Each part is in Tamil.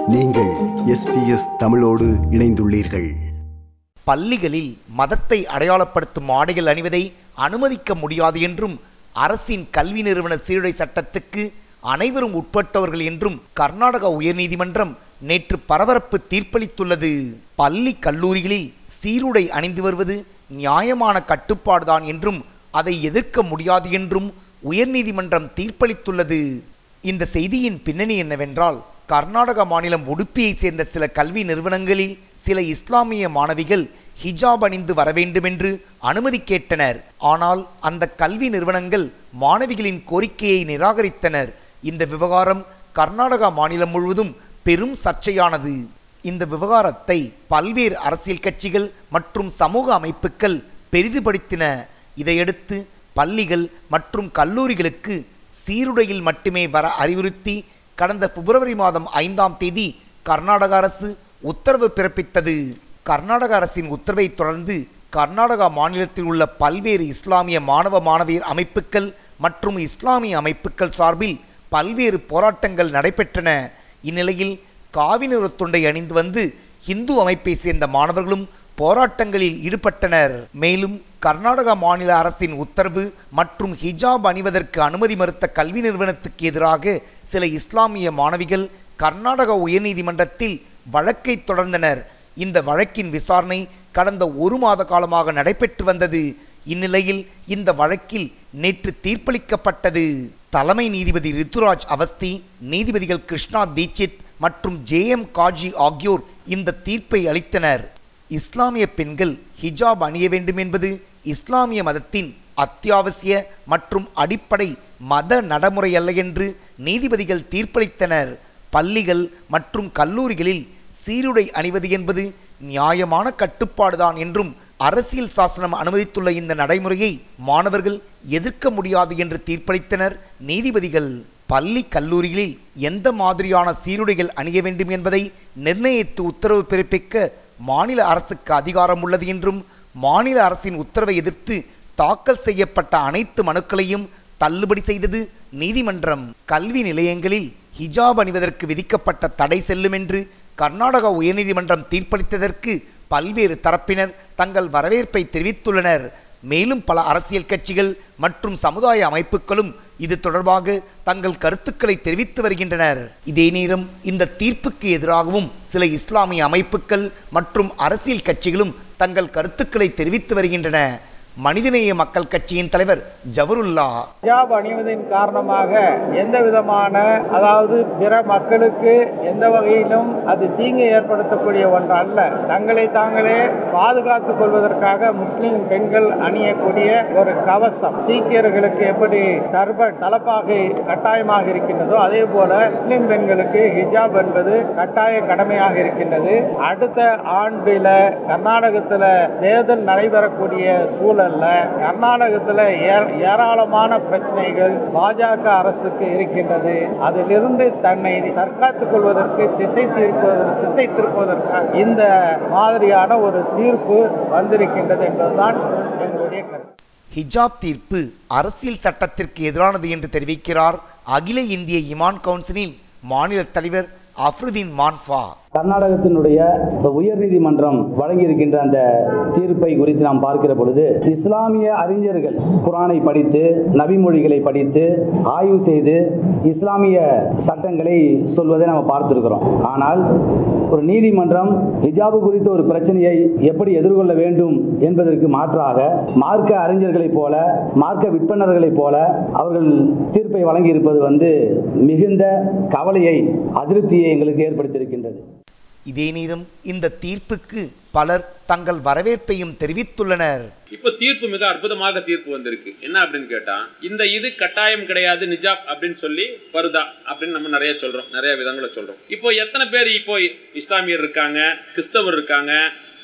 நீங்கள் எஸ்பிஎஸ் தமிழோடு இணைந்துள்ளீர்கள் பள்ளிகளில் மதத்தை அடையாளப்படுத்தும் ஆடைகள் அணிவதை அனுமதிக்க முடியாது என்றும் அரசின் கல்வி நிறுவன சீருடை சட்டத்துக்கு அனைவரும் உட்பட்டவர்கள் என்றும் கர்நாடக உயர்நீதிமன்றம் நேற்று பரபரப்பு தீர்ப்பளித்துள்ளது பள்ளி கல்லூரிகளில் சீருடை அணிந்து வருவது நியாயமான கட்டுப்பாடுதான் என்றும் அதை எதிர்க்க முடியாது என்றும் உயர்நீதிமன்றம் தீர்ப்பளித்துள்ளது இந்த செய்தியின் பின்னணி என்னவென்றால் கர்நாடக மாநிலம் உடுப்பியை சேர்ந்த சில கல்வி நிறுவனங்களில் சில இஸ்லாமிய மாணவிகள் ஹிஜாப் அணிந்து வர வேண்டும் என்று அனுமதி கேட்டனர் ஆனால் அந்த கல்வி நிறுவனங்கள் மாணவிகளின் கோரிக்கையை நிராகரித்தனர் இந்த விவகாரம் கர்நாடகா மாநிலம் முழுவதும் பெரும் சர்ச்சையானது இந்த விவகாரத்தை பல்வேறு அரசியல் கட்சிகள் மற்றும் சமூக அமைப்புகள் பெரிதுபடுத்தின இதையடுத்து பள்ளிகள் மற்றும் கல்லூரிகளுக்கு சீருடையில் மட்டுமே வர அறிவுறுத்தி கடந்த பிப்ரவரி மாதம் ஐந்தாம் தேதி கர்நாடக அரசு உத்தரவு பிறப்பித்தது கர்நாடக அரசின் உத்தரவை தொடர்ந்து கர்நாடகா மாநிலத்தில் உள்ள பல்வேறு இஸ்லாமிய மாணவ மாணவியர் அமைப்புகள் மற்றும் இஸ்லாமிய அமைப்புகள் சார்பில் பல்வேறு போராட்டங்கள் நடைபெற்றன இந்நிலையில் காவி துண்டை அணிந்து வந்து இந்து அமைப்பை சேர்ந்த மாணவர்களும் போராட்டங்களில் ஈடுபட்டனர் மேலும் கர்நாடக மாநில அரசின் உத்தரவு மற்றும் ஹிஜாப் அணிவதற்கு அனுமதி மறுத்த கல்வி நிறுவனத்துக்கு எதிராக சில இஸ்லாமிய மாணவிகள் கர்நாடக உயர்நீதிமன்றத்தில் வழக்கை தொடர்ந்தனர் இந்த வழக்கின் விசாரணை கடந்த ஒரு மாத காலமாக நடைபெற்று வந்தது இந்நிலையில் இந்த வழக்கில் நேற்று தீர்ப்பளிக்கப்பட்டது தலைமை நீதிபதி ரித்துராஜ் அவஸ்தி நீதிபதிகள் கிருஷ்ணா தீட்சித் மற்றும் ஜே எம் காஜி ஆகியோர் இந்த தீர்ப்பை அளித்தனர் இஸ்லாமிய பெண்கள் ஹிஜாப் அணிய வேண்டும் என்பது இஸ்லாமிய மதத்தின் அத்தியாவசிய மற்றும் அடிப்படை மத நடைமுறை அல்ல என்று நீதிபதிகள் தீர்ப்பளித்தனர் பள்ளிகள் மற்றும் கல்லூரிகளில் சீருடை அணிவது என்பது நியாயமான கட்டுப்பாடுதான் என்றும் அரசியல் சாசனம் அனுமதித்துள்ள இந்த நடைமுறையை மாணவர்கள் எதிர்க்க முடியாது என்று தீர்ப்பளித்தனர் நீதிபதிகள் பள்ளி கல்லூரிகளில் எந்த மாதிரியான சீருடைகள் அணிய வேண்டும் என்பதை நிர்ணயித்து உத்தரவு பிறப்பிக்க மாநில அரசுக்கு அதிகாரம் உள்ளது என்றும் மாநில அரசின் உத்தரவை எதிர்த்து தாக்கல் செய்யப்பட்ட அனைத்து மனுக்களையும் தள்ளுபடி செய்தது நீதிமன்றம் கல்வி நிலையங்களில் ஹிஜாப் அணிவதற்கு விதிக்கப்பட்ட தடை செல்லும் என்று கர்நாடக உயர்நீதிமன்றம் தீர்ப்பளித்ததற்கு பல்வேறு தரப்பினர் தங்கள் வரவேற்பை தெரிவித்துள்ளனர் மேலும் பல அரசியல் கட்சிகள் மற்றும் சமுதாய அமைப்புகளும் இது தொடர்பாக தங்கள் கருத்துக்களை தெரிவித்து வருகின்றனர் இதே நேரம் இந்த தீர்ப்புக்கு எதிராகவும் சில இஸ்லாமிய அமைப்புகள் மற்றும் அரசியல் கட்சிகளும் தங்கள் கருத்துக்களை தெரிவித்து வருகின்றன மனிதநேய மக்கள் கட்சியின் தலைவர் ஜவருல்லா ஹிஜாப் அணிவதன் காரணமாக எந்த விதமான அதாவது பிற மக்களுக்கு எந்த வகையிலும் அது தீங்கு ஏற்படுத்தக்கூடிய ஒன்று அல்ல தங்களை தாங்களே பாதுகாத்துக் கொள்வதற்காக முஸ்லிம் பெண்கள் அணியக்கூடிய ஒரு கவசம் சீக்கியர்களுக்கு எப்படி டர்பன் தலப்பாகை கட்டாயமாக இருக்கின்றதோ அதே போல முஸ்லிம் பெண்களுக்கு ஹிஜாப் என்பது கட்டாய கடமையாக இருக்கின்றது அடுத்த ஆண்டில் கர்நாடகத்தில் தேர்தல் நடைபெறக்கூடிய சூழல் சூழல்ல கர்நாடகத்தில் ஏராளமான பிரச்சனைகள் பாஜக அரசுக்கு இருக்கின்றது அதிலிருந்து தன்னை தற்காத்துக் கொள்வதற்கு திசை தீர்ப்பதற்கு திசை திருப்பதற்காக இந்த மாதிரியான ஒரு தீர்ப்பு வந்திருக்கின்றது என்பதுதான் எங்களுடைய கருத்து ஹிஜாப் தீர்ப்பு அரசியல் சட்டத்திற்கு எதிரானது என்று தெரிவிக்கிறார் அகில இந்திய இமான் கவுன்சிலின் மாநில தலைவர் அஃப்ருதீன் மான்ஃபா கர்நாடகத்தினுடைய உயர்நீதிமன்றம் வழங்கியிருக்கின்ற அந்த தீர்ப்பை குறித்து நாம் பார்க்கிற பொழுது இஸ்லாமிய அறிஞர்கள் குரானை படித்து நபிமொழிகளை படித்து ஆய்வு செய்து இஸ்லாமிய சட்டங்களை சொல்வதை நாம் பார்த்திருக்கிறோம் ஆனால் ஒரு நீதிமன்றம் ஹிஜாபு குறித்த ஒரு பிரச்சனையை எப்படி எதிர்கொள்ள வேண்டும் என்பதற்கு மாற்றாக மார்க்க அறிஞர்களைப் போல மார்க்க விற்பனர்களைப் போல அவர்கள் தீர்ப்பை வழங்கியிருப்பது வந்து மிகுந்த கவலையை அதிருப்தியை எங்களுக்கு ஏற்படுத்தியிருக்கின்றது இதே நேரம் இந்த தீர்ப்புக்கு பலர் தங்கள் வரவேற்பையும் தெரிவித்துள்ளனர் இப்போ தீர்ப்பு மிக அற்புதமாக தீர்ப்பு வந்திருக்கு என்ன அப்படின்னு கேட்டா இந்த இது கட்டாயம் கிடையாது நிஜாப் அப்படின்னு சொல்லி பருதா அப்படின்னு நம்ம நிறைய சொல்றோம் நிறைய விதங்களை சொல்றோம் இப்போ எத்தனை பேர் இப்போ இஸ்லாமியர் இருக்காங்க கிறிஸ்தவர் இருக்காங்க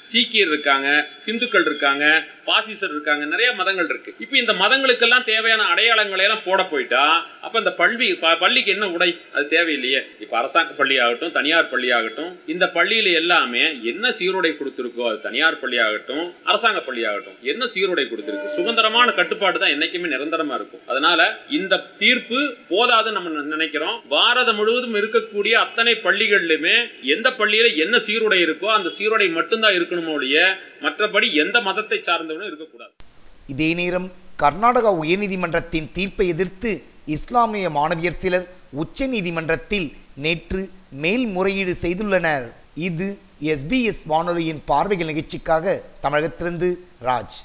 சீக்கியர் இருக்காங்க ஹிந்துக்கள் இருக்காங்க பாசிசர் இருக்காங்க நிறைய மதங்கள் இருக்கு இப்போ இந்த மதங்களுக்கெல்லாம் தேவையான அடையாளங்களை எல்லாம் போட போயிட்டா அப்ப இந்த பள்ளி ப- பள்ளிக்கு என்ன உடை அது தேவையில்லையே இப்போ அரசாங்க பள்ளி ஆகட்டும் தனியார் பள்ளி ஆகட்டும் இந்த பள்ளியில எல்லாமே என்ன சீருடை கொடுத்துருக்கோ அது தனியார் பள்ளி ஆகட்டும் அரசாங்க பள்ளி ஆகட்டும் என்ன சீருடை கொடுத்துருக்கு சுதந்திரமான கட்டுப்பாடு தான் என்னைக்குமே நிரந்தரமா இருக்கும் அதனால இந்த தீர்ப்பு போதாதுன்னு நம்ம நி- நினைக்கிறோம் பாரதம் முழுவதும் இருக்கக்கூடிய அத்தனை பள்ளிகள்லையுமே எந்த பள்ளியில என்ன சீருடை இருக்கோ அந்த சீருடை மட்டும்தான் இருக்கணுமோ ஒழிய மற்றபடி எந்த மதத்தை சார்ந்தவனும் இருக்கக்கூடாது இதே நேரம் கர்நாடகா உயர்நீதிமன்றத்தின் தீர்ப்பை எதிர்த்து இஸ்லாமிய மாணவியர் சிலர் உச்ச நீதிமன்றத்தில் நேற்று மேல்முறையீடு செய்துள்ளனர் இது எஸ்பிஎஸ் வானொலியின் பார்வைகள் நிகழ்ச்சிக்காக தமிழகத்திலிருந்து ராஜ்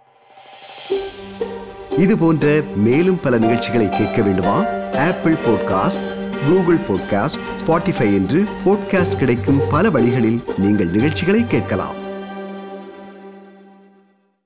இது போன்ற மேலும் பல நிகழ்ச்சிகளை கேட்க வேண்டுமா Apple podcast Google podcast Spotify என்று பாட்காஸ்ட் கிடைக்கும் பல வழிகளில் நீங்கள் நிகழ்ச்சிகளை கேட்கலாம்